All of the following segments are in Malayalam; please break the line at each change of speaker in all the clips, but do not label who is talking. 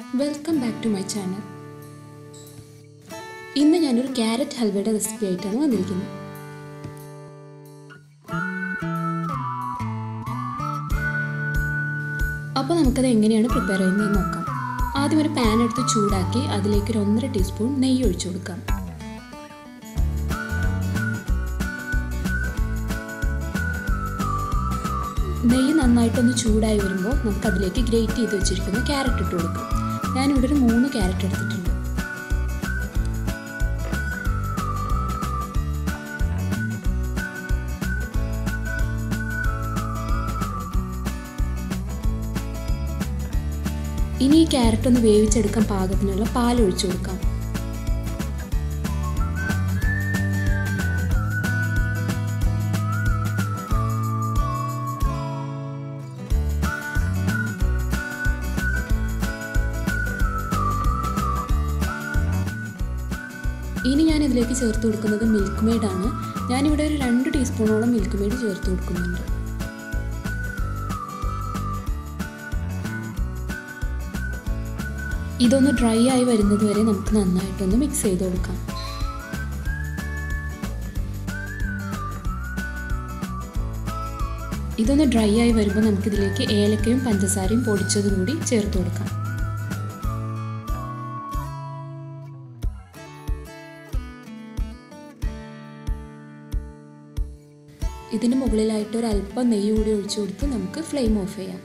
welcome back to my channel ഇന്ന് ഞാനൊരു ക്യാരറ്റ് ഹൽവയുടെ റെസിപ്പി ആയിട്ടാണ് വന്നിരിക്കുന്നത് അപ്പോൾ നമുക്കത് എങ്ങനെയാണ് പ്രിപ്പയർ ചെയ്യുന്നത് നോക്കാം ആദ്യം ഒരു പാൻ എടുത്ത് ചൂടാക്കി അതിലേക്ക് ഒരു ഒന്നര ടീസ്പൂൺ നെയ്യ് ഒഴിച്ചു കൊടുക്കാം നെയ്യ് നന്നായിട്ടൊന്ന് ചൂടായി വരുമ്പോൾ നമുക്ക് അതിലേക്ക് ഗ്രേറ്റ് ചെയ്ത് വെച്ചിരിക്കുന്ന ക്യാരറ്റ് ഇട്ട് കൊടുക്കാം ഞാനിവിടെ ഒരു മൂന്ന് ക്യാരറ്റ് എടുത്തിട്ടുണ്ട് ഇനി ഈ ക്യാരറ്റ് ഒന്ന് വേവിച്ചെടുക്കാൻ പാകത്തിനുള്ള പാൽ ഒഴിച്ചു കൊടുക്കാം ഇനി ഞാൻ ഇതിലേക്ക് ചേർത്ത് കൊടുക്കുന്നത് മിൽക്ക് മെയ്ഡാണ് ഞാനിവിടെ ഒരു രണ്ട് ടീസ്പൂണോളം മിൽക്ക് മെയ്ഡ് ചേർത്ത് കൊടുക്കുന്നുണ്ട് ഇതൊന്ന് ഡ്രൈ ആയി വരുന്നത് വരെ നമുക്ക് നന്നായിട്ടൊന്ന് മിക്സ് ചെയ്ത് കൊടുക്കാം ഇതൊന്ന് ഡ്രൈ ആയി വരുമ്പോൾ നമുക്കിതിലേക്ക് ഏലക്കയും പഞ്ചസാരയും പൊടിച്ചതും കൂടി ചേർത്ത് കൊടുക്കാം ഇതിന് മുകളിലായിട്ട് ഒരു അല്പം നെയ്യ് കൂടി ഒഴിച്ചു കൊടുത്ത് നമുക്ക് ഫ്ലെയിം ഓഫ് ചെയ്യാം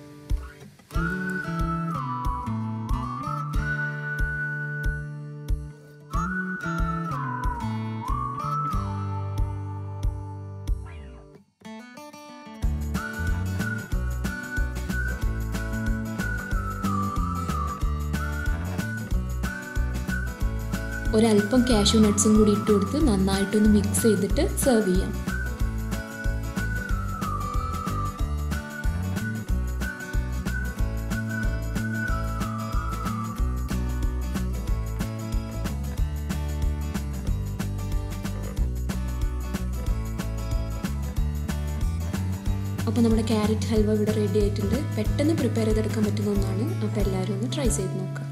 ഒരല്പം കാഷ്യൂ നട്ട്സും കൂടി ഇട്ട് കൊടുത്ത് നന്നായിട്ടൊന്ന് മിക്സ് ചെയ്തിട്ട് സെർവ് ചെയ്യാം അപ്പോൾ നമ്മുടെ ക്യാരറ്റ് ഹൽവ ഇവിടെ റെഡി ആയിട്ടുണ്ട് പെട്ടെന്ന് പ്രിപ്പയർ ചെയ്തെടുക്കാൻ പറ്റുന്ന ഒന്നാണ് അപ്പോൾ എല്ലാവരും ഒന്ന് ട്രൈ ചെയ്ത് നോക്കാം